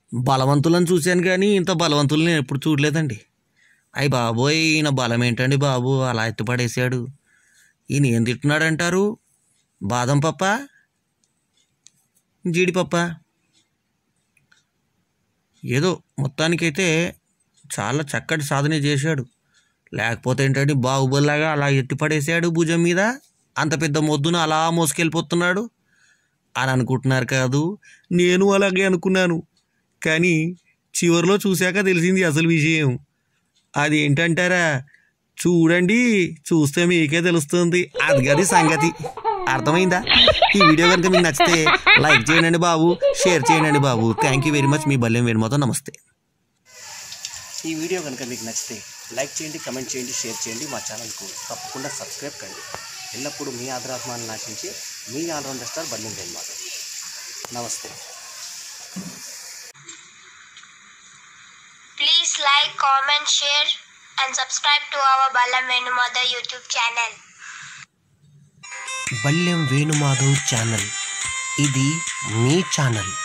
బలవంతులను చూశాను కానీ ఇంత బలవంతులను నేను ఎప్పుడు చూడలేదండి అయ్యి బాబోయ్ ఈయన బలం ఏంటండి బాబు అలా ఎత్తుపడేశాడు ఈయన ఏం తింటున్నాడు అంటారు బాదం పప్ప జీడిపప్ప ఏదో మొత్తానికైతే చాలా చక్కటి సాధన చేశాడు లేకపోతే ఏంటంటే బాహుబలిలాగా అలా ఎత్తిపడేశాడు భుజం మీద అంత పెద్ద మొద్దున అలా మోసుకెళ్ళిపోతున్నాడు అని అనుకుంటున్నారు కాదు నేను అలాగే అనుకున్నాను కానీ చివరిలో చూశాక తెలిసింది అసలు విషయం అది ఏంటంటారా చూడండి చూస్తే మీకే తెలుస్తుంది అది అది సంగతి అర్థమైందా ఈ వీడియో కనుక మీకు నచ్చితే లైక్ చేయండి బాబు షేర్ చేయండి బాబు థ్యాంక్ యూ వెరీ మచ్ మీ బల్యం వేణుమాతో నమస్తే ఈ వీడియో కనుక మీకు నచ్చితే లైక్ చేయండి కమెంట్ చేయండి షేర్ చేయండి మా ఛానల్కు తప్పకుండా సబ్స్క్రైబ్ కండి ఎల్లప్పుడూ మీ ఆదరాత్మాన్ని నాశించి మీ ఆల్రౌండర్ స్టార్ బల్లింగ్ అనమాట నమస్తే Please like, comment, share, and subscribe to our Balam Venumada YouTube channel. Balyam Venumadhav channel ఇది మీ ఛానల్